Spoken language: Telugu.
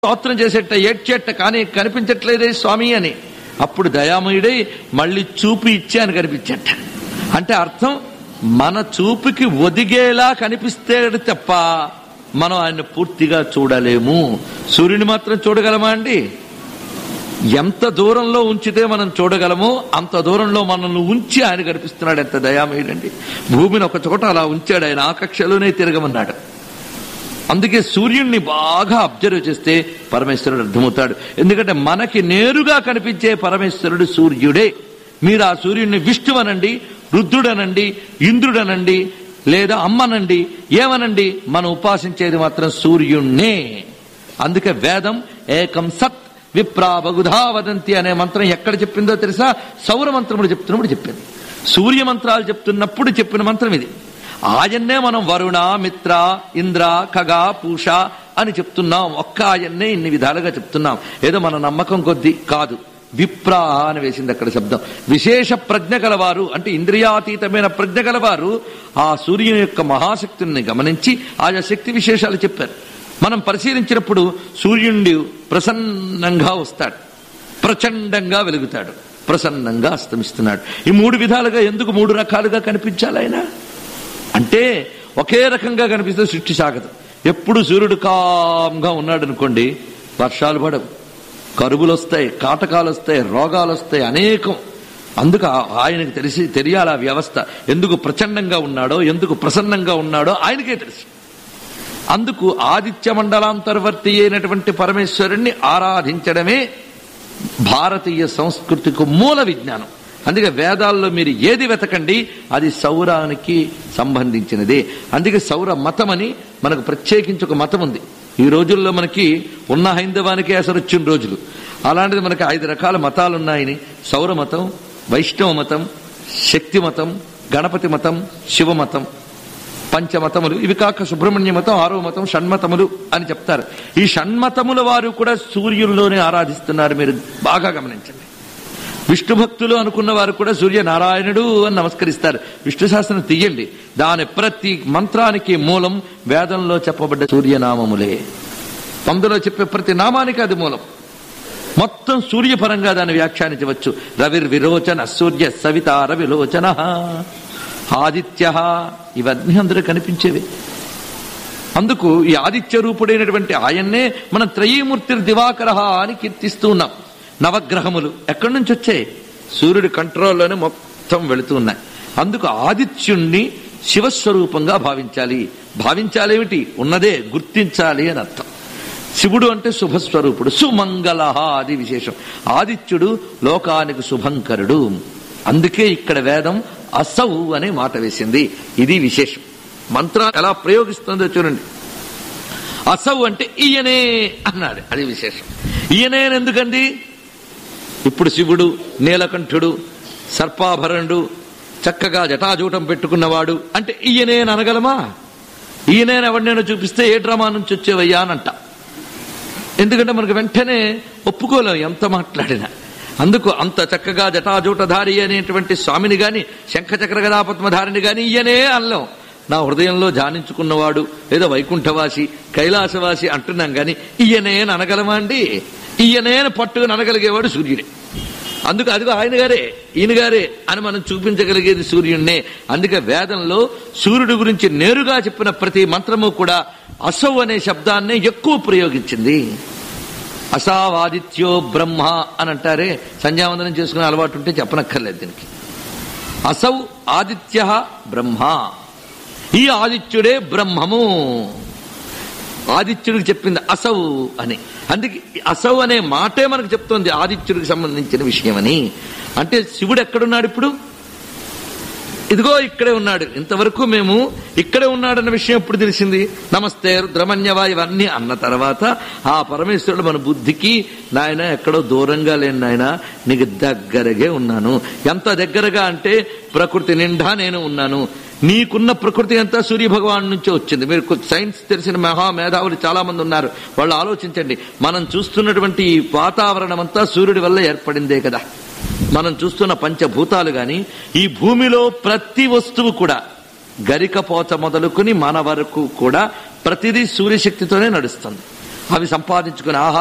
స్తోత్రం చేసేట ఏడ్చేట కానీ కనిపించట్లేదే స్వామి అని అప్పుడు దయామయుడై మళ్ళీ చూపు ఇచ్చి అని కనిపించట అంటే అర్థం మన చూపుకి ఒదిగేలా కనిపిస్తే తప్ప మనం ఆయన పూర్తిగా చూడలేము సూర్యుని మాత్రం చూడగలమా అండి ఎంత దూరంలో ఉంచితే మనం చూడగలమో అంత దూరంలో మనల్ని ఉంచి ఆయన కనిపిస్తున్నాడు ఎంత దయామయుడండి భూమిని ఒక చోట అలా ఉంచాడు ఆయన ఆ కక్షలోనే తిరగమన్నాడు అందుకే సూర్యుడిని బాగా అబ్జర్వ్ చేస్తే పరమేశ్వరుడు అర్థమవుతాడు ఎందుకంటే మనకి నేరుగా కనిపించే పరమేశ్వరుడు సూర్యుడే మీరు ఆ సూర్యుడిని విష్ణువనండి రుద్రుడనండి ఇంద్రుడనండి లేదా అమ్మనండి ఏమనండి మనం ఉపాసించేది మాత్రం సూర్యుణ్ణే అందుకే వేదం ఏకం సత్ విప్రా బగుధా వదంతి అనే మంత్రం ఎక్కడ చెప్పిందో తెలుసా సౌర మంత్రములు చెప్తున్నప్పుడు చెప్పింది సూర్య మంత్రాలు చెప్తున్నప్పుడు చెప్పిన మంత్రం ఇది ఆయన్నే మనం వరుణ మిత్ర ఇంద్ర ఖగ పూష అని చెప్తున్నాం ఒక్క ఆయన్నే ఇన్ని విధాలుగా చెప్తున్నాం ఏదో మన నమ్మకం కొద్దీ కాదు విప్ర అని వేసింది అక్కడ శబ్దం విశేష ప్రజ్ఞ గలవారు అంటే ఇంద్రియాతీతమైన ప్రజ్ఞ గలవారు ఆ సూర్యుని యొక్క మహాశక్తిని గమనించి ఆయా శక్తి విశేషాలు చెప్పారు మనం పరిశీలించినప్పుడు సూర్యుడు ప్రసన్నంగా వస్తాడు ప్రచండంగా వెలుగుతాడు ప్రసన్నంగా అస్తమిస్తున్నాడు ఈ మూడు విధాలుగా ఎందుకు మూడు రకాలుగా కనిపించాలి ఆయన అంటే ఒకే రకంగా కనిపిస్తే సృష్టి సాగదు ఎప్పుడు సూర్యుడు కామ్గా ఉన్నాడు అనుకోండి వర్షాలు పడవు కరువులు వస్తాయి కాటకాలు వస్తాయి రోగాలు వస్తాయి అనేకం అందుకు ఆ- ఆయనకు తెలిసి తెలియాలి ఆ వ్యవస్థ ఎందుకు ప్రచండంగా ఉన్నాడో ఎందుకు ప్రసన్నంగా ఉన్నాడో ఆయనకే తెలుసు అందుకు ఆదిత్య మండలాంతర్వర్తి అయినటువంటి పరమేశ్వరుణ్ణి ఆరాధించడమే భారతీయ సంస్కృతికి మూల విజ్ఞానం అందుకే వేదాల్లో మీరు ఏది వెతకండి అది సౌరానికి సంబంధించినదే అందుకే సౌర మతం అని మనకు ప్రత్యేకించి ఒక మతం ఉంది ఈ రోజుల్లో మనకి ఉన్న హైందవానికి అసలు వచ్చిన రోజులు అలాంటిది మనకి ఐదు రకాల మతాలు ఉన్నాయని సౌర మతం వైష్ణవ మతం శక్తి మతం గణపతి మతం శివ మతం పంచమతములు ఇవి కాక సుబ్రహ్మణ్య మతం ఆరో మతం షణ్మతములు అని చెప్తారు ఈ షణ్మతముల వారు కూడా సూర్యుల్లోనే ఆరాధిస్తున్నారు మీరు బాగా గమనించండి విష్ణు భక్తులు అనుకున్న వారు కూడా సూర్య నారాయణుడు అని నమస్కరిస్తారు విష్ణు శాస్త్రం తీయండి దాని ప్రతి మంత్రానికి మూలం వేదంలో చెప్పబడ్డ సూర్యనామములే అందులో చెప్పే ప్రతి నామానికి అది మూలం మొత్తం సూర్యపరంగా దాన్ని వ్యాఖ్యానించవచ్చు రవిర్ విరోచన సూర్య సవిత రవిలోచన ఆదిత్య ఇవన్నీ అందులో కనిపించేవి అందుకు ఈ ఆదిత్య రూపుడైనటువంటి ఆయన్నే మనం త్రయీమూర్తి దివాకర అని కీర్తిస్తూ ఉన్నాం నవగ్రహములు ఎక్కడి నుంచి వచ్చాయి సూర్యుడి కంట్రోల్లోనే మొత్తం వెళుతూ ఉన్నాయి అందుకు ఆదిత్యుణ్ణి శివస్వరూపంగా భావించాలి భావించాలేమిటి ఉన్నదే గుర్తించాలి అని అర్థం శివుడు అంటే శుభస్వరూపుడు సుమంగళ అది విశేషం ఆదిత్యుడు లోకానికి శుభంకరుడు అందుకే ఇక్కడ వేదం అసౌ అనే మాట వేసింది ఇది విశేషం మంత్ర ఎలా ప్రయోగిస్తుందో చూడండి అసౌ అంటే ఈయనే అన్నాడు అది విశేషం ఈయనే అని ఎందుకండి ఇప్పుడు శివుడు నీలకంఠుడు సర్పాభరణుడు చక్కగా జటాజూటం పెట్టుకున్నవాడు అంటే ఈయనే అని అనగలమా ఈయనే ఎవరినైనా చూపిస్తే ఏ డ్రామా నుంచి వచ్చేవయ్యా అని అంట ఎందుకంటే మనకు వెంటనే ఒప్పుకోలేం ఎంత మాట్లాడినా అందుకు అంత చక్కగా జటాజూటధారి అనేటువంటి స్వామిని గాని శంఖచక్ర గదాపద్మధారిని గాని ఈయనే అనలేం నా హృదయంలో ధ్యానించుకున్నవాడు ఏదో వైకుంఠవాసి కైలాసవాసి అంటున్నాం గాని ఈయనే అని అనగలమా అండి ఈయనే అని పట్టుకుని అనగలిగేవాడు సూర్యుడే అందుకు అదిగో ఆయన గారే ఈయన గారే అని మనం చూపించగలిగేది సూర్యుడినే అందుకే వేదంలో సూర్యుడి గురించి నేరుగా చెప్పిన ప్రతి మంత్రము కూడా అసౌ అనే శబ్దాన్నే ఎక్కువ ప్రయోగించింది అసావాదిత్యో బ్రహ్మ అని అంటారే సంధ్యావందనం చేసుకునే అలవాటు ఉంటే చెప్పనక్కర్లేదు దీనికి అసౌ ఆదిత్య బ్రహ్మ ఈ ఆదిత్యుడే బ్రహ్మము ఆదిత్యుడికి చెప్పింది అసౌ అని అందుకే ఈ అసౌ అనే మాటే మనకు చెప్తోంది ఆదిత్యుడికి సంబంధించిన విషయమని అంటే శివుడు ఎక్కడున్నాడు ఇప్పుడు ఇదిగో ఇక్కడే ఉన్నాడు ఇంతవరకు మేము ఇక్కడే ఉన్నాడన్న విషయం ఎప్పుడు తెలిసింది నమస్తే రుద్రమన్యవా ఇవన్నీ అన్న తర్వాత ఆ పరమేశ్వరుడు మన బుద్ధికి నాయన ఎక్కడో దూరంగా లేని నాయన నీకు దగ్గరగే ఉన్నాను ఎంత దగ్గరగా అంటే ప్రకృతి నిండా నేను ఉన్నాను నీకున్న ప్రకృతి అంతా సూర్య భగవాన్ నుంచే వచ్చింది మీరు కొ- సైన్స్ తెలిసిన మహా మేధావులు చాలా మంది ఉన్నారు వాళ్ళు ఆలోచించండి మనం చూస్తున్నటువంటి ఈ వాతావరణం అంతా సూర్యుడి వల్ల ఏర్పడిందే కదా మనం చూస్తున్న పంచభూతాలు గాని ఈ భూమిలో ప్రతి వస్తువు కూడా గరికపోత మొదలుకుని మన వరకు కూడా ప్రతిదీ సూర్యశక్తితోనే నడుస్తుంది అవి సంపాదించుకుని ఆహారం